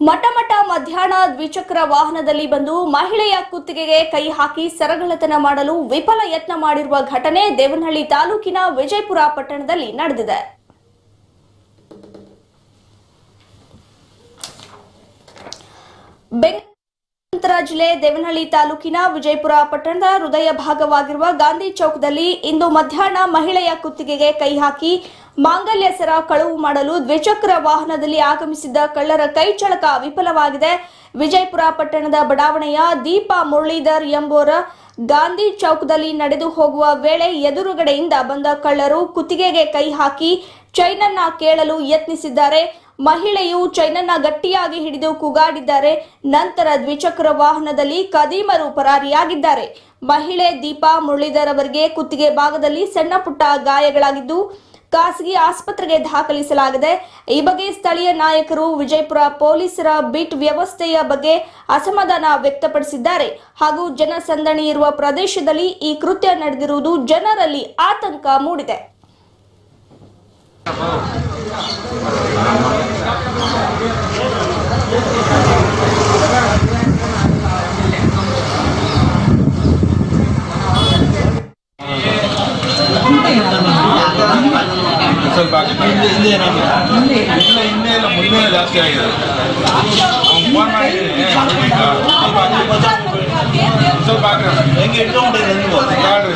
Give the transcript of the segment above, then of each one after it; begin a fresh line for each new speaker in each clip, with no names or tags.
ಮಠ ಮಠ ಮಧ್ಯಾಹ್ನ ದ್ವಿಚಕ್ರ ವಾಹನದಲ್ಲಿ ಬಂದು ಮಹಿಳೆಯ ಕುತ್ತಿಗೆಗೆ ಕೈ ಹಾಕಿ ಸರಗಳತನ ಮಾಡಲು ವಿಫಲ ಯತ್ನ ಮಾಡಿರುವ ಘಟನೆ ದೇವನಹಳ್ಳಿ ತಾಲೂಕಿನ ವಿಜಯಪುರ ಪಟ್ಟಣದಲ್ಲಿ ನಡೆದಿದೆ ಬೆಂಗಳೂರು ಗ್ರಾಮಾಂತರ ಜಿಲ್ಲೆ ದೇವನಹಳ್ಳಿ ತಾಲೂಕಿನ ವಿಜಯಪುರ ಪಟ್ಟಣದ ಹೃದಯ ಭಾಗವಾಗಿರುವ ಗಾಂಧಿ ಚೌಕದಲ್ಲಿ ಇಂದು ಮಧ್ಯಾಹ್ನ ಮಹಿಳೆಯ ಕುತ್ತಿಗೆಗೆ ಕೈ ಹಾಕಿ ಮಾಂಗಲ್ಯ ಸರ ಕಳುವು ಮಾಡಲು ದ್ವಿಚಕ್ರ ವಾಹನದಲ್ಲಿ ಆಗಮಿಸಿದ್ದ ಕಳ್ಳರ ಕೈ ಚಳಕ ವಿಫಲವಾಗಿದೆ ವಿಜಯಪುರ ಪಟ್ಟಣದ ಬಡಾವಣೆಯ ದೀಪಾ ಮುರಳೀಧರ್ ಎಂಬುವರ ಗಾಂಧಿ ಚೌಕದಲ್ಲಿ ನಡೆದು ಹೋಗುವ ವೇಳೆ ಎದುರುಗಡೆಯಿಂದ ಬಂದ ಕಳ್ಳರು ಕುತ್ತಿಗೆಗೆ ಕೈ ಹಾಕಿ ಚೈನನ್ನ ಕೇಳಲು ಯತ್ನಿಸಿದ್ದಾರೆ ಮಹಿಳೆಯು ಚೈನನ್ನ ಗಟ್ಟಿಯಾಗಿ ಹಿಡಿದು ಕೂಗಾಡಿದ್ದಾರೆ ನಂತರ ದ್ವಿಚಕ್ರ ವಾಹನದಲ್ಲಿ ಕದೀಮರು ಪರಾರಿಯಾಗಿದ್ದಾರೆ ಮಹಿಳೆ ದೀಪಾ ಮುರಳೀಧರ್ ಅವರಿಗೆ ಕುತ್ತಿಗೆ ಭಾಗದಲ್ಲಿ ಸಣ್ಣ ಪುಟ್ಟ ಗಾಯಗಳಾಗಿದ್ದು ಖಾಸಗಿ ಆಸ್ಪತ್ರೆಗೆ ದಾಖಲಿಸಲಾಗಿದೆ ಈ ಬಗ್ಗೆ ಸ್ಥಳೀಯ ನಾಯಕರು ವಿಜಯಪುರ ಪೊಲೀಸರ ಬಿಟ್ ವ್ಯವಸ್ಥೆಯ ಬಗ್ಗೆ ಅಸಮಾಧಾನ ವ್ಯಕ್ತಪಡಿಸಿದ್ದಾರೆ ಹಾಗೂ ಜನಸಂದಣಿ ಇರುವ ಪ್ರದೇಶದಲ್ಲಿ ಈ ಕೃತ್ಯ ನಡೆದಿರುವುದು ಜನರಲ್ಲಿ ಆತಂಕ ಮೂಡಿದೆ
ಸ್ವಲ್ಪ ಹಿಂದೆ ಹಿಂದೆ ಏನಾಗಿದೆ ಹಿಂದೆ ಹಿಂದೆ ಎಲ್ಲ ಮುಂದೆ ಜಾಸ್ತಿ ಆಗಿದೆ ಅವ್ನು ಫೋನ್ ಮಾಡಿದ್ದೀನಿ ಸ್ವಲ್ಪ ಹಾಕ್ರಿ ಹೆಂಗೆ ಇಟ್ಕೊಂಡಿದ್ರೆ ನೀವು ತಗೊಳ್ರಿ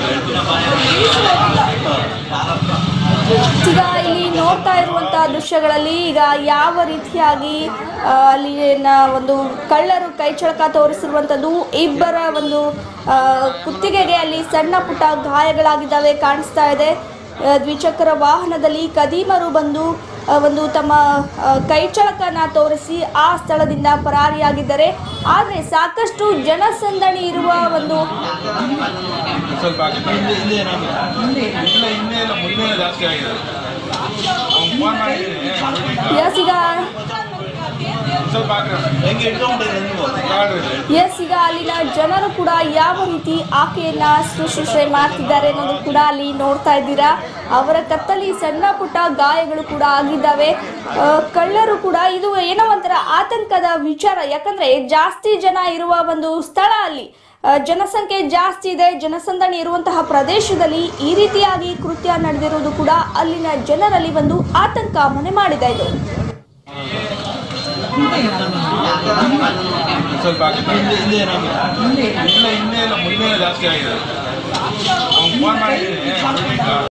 ಈಗ ಇಲ್ಲಿ ನೋಡ್ತಾ ಇರುವಂತಹ ದೃಶ್ಯಗಳಲ್ಲಿ ಈಗ ಯಾವ ರೀತಿಯಾಗಿ ಆ, ಅಲ್ಲಿನ ಒಂದು ಕಳ್ಳರು ಕೈ ಚಳಕ ತೋರಿಸಿರುವಂಥದ್ದು ಇಬ್ಬರ ಒಂದು ಆ, ಕುತ್ತಿಗೆಗೆ ಅಲ್ಲಿ ಸಣ್ಣ ಪುಟ್ಟ ಗಾಯಗಳಾಗಿದ್ದಾವೆ ಕಾಣಿಸ್ತಾ ಇದೆ ಆ, ದ್ವಿಚಕ್ರ ವಾಹನದಲ್ಲಿ ಕದೀಮರು ಬಂದು ಆ, ಒಂದು ತಮ್ಮ ಆ, ಕೈ ಚಳಕನ ತೋರಿಸಿ ಆ ಸ್ಥಳದಿಂದ ಪರಾರಿಯಾಗಿದ್ದಾರೆ ಆದರೆ ಸಾಕಷ್ಟು ಜನಸಂದಣಿ ಇರುವ ಒಂದು
ಸ್ವಲ್ಪ ಹಾಕ್ರಿ ಹಿಂದೆ ಹಿಂದೆ ಏನಾಗಿದೆ ಹಿಂದೆ ಹಿಂದೆ ಎಲ್ಲ ಮುಂದೆ ಜಾಸ್ತಿ ಆಗಿದೆ ಅವ್ನು ಫೋನ್ ಮಾಡಿದ್ದೀನಿ
ಎಸ್ ಈಗ
ಸ್ವಲ್ಪ ಹಾಕ್ರಿ ಹೆಂಗೆ ಇಟ್ಕೊಂಡಿದ್ರೆ ನೀವು ತಗೊಳ್ರಿ
ಎಸ್ ಈಗ ಅಲ್ಲಿನ ಜನರು ಕೂಡ ಯಾವ ರೀತಿ ಆಕೆಯನ್ನ ಶುಶ್ರೂಷೆ ಮಾಡ್ತಿದ್ದಾರೆ ಅನ್ನೋದು ಕೂಡ ಅಲ್ಲಿ ನೋಡ್ತಾ ಇದ್ದೀರಾ ಅವರ ಕತ್ತಲ್ಲಿ ಸಣ್ಣ ಪುಟ್ಟ ಗಾಯಗಳು ಕೂಡ ಆಗಿದ್ದಾವೆ ಆ, ಕಳ್ಳರು ಕೂಡ ಇದು ಏನೋ ಒಂಥರ ಆತಂಕದ ವಿಚಾರ ಯಾಕಂದ್ರೆ ಜಾಸ್ತಿ ಜನ ಇರುವ ಒಂದು ಸ್ಥಳ ಅಲ್ಲಿ ಆ, ಜನಸಂಖ್ಯೆ ಜಾಸ್ತಿ ಇದೆ ಜನಸಂದಣಿ ಇರುವಂತಹ ಪ್ರದೇಶದಲ್ಲಿ ಈ ರೀತಿಯಾಗಿ ಕೃತ್ಯ ನಡೆದಿರುವುದು ಕೂಡ ಅಲ್ಲಿನ ಜನರಲ್ಲಿ ಒಂದು ಆತಂಕ ಮನೆ ಮಾಡಿದೆ ಇದು
ಸ್ವಲ್ಪ ಹಾಕ್ರಿ ಹಿಂದೆ ಹಿಂದೆ ಏನಾಗಿದೆ ಹಿಂದೆ ಹಿಂದೆ ಎಲ್ಲ ಮುಂದೆ ಜಾಸ್ತಿ ಆಗಿದೆ ಅವ್ನು ಫೋನ್ ಮಾಡಿದ್ದೀನಿ